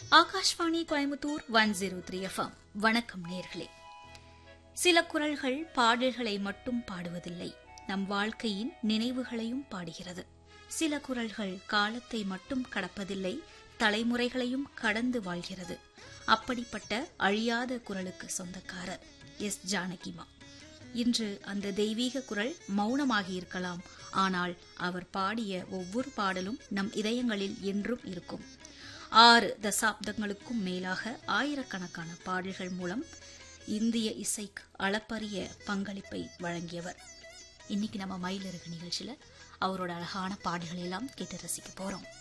Akashvani Coimbatore one zero three FM வணக்கம் நேர்களே சில குரல்கள் பாடல்களை மட்டும் பாடுவதில்லை நம் வாழ்க்கையின் நினைவுகளையும் பாடுகிறது சில குரல்கள் காலத்தை மட்டும் கடப்பதில்லை தலைமுறைகளையும் கடந்து வாழ்கிறது அப்படிப்பட்ட அழியாத குரலுக்கு சொந்தக்காரர் எஸ் ஜானகிமா இன்று அந்த தெய்வீக குரல் மௌனமாகி இருக்கலாம் ஆனால் அவர் பாடிய ஒவ்வொரு பாடலும் நம் இதயங்களில் என்றும் இருக்கும் ஆறு தசாப்தங்களுக்கும் மேலாக ஆயிரக்கணக்கான பாடல்கள் மூலம் இந்திய இசைக்கு அளப்பரிய பங்களிப்பை வழங்கியவர் இன்னைக்கு நம்ம மயிலிறகு நிகழ்ச்சியில அவரோட அழகான பாடல்களை எல்லாம் கேட்டு ரசிக்க போறோம்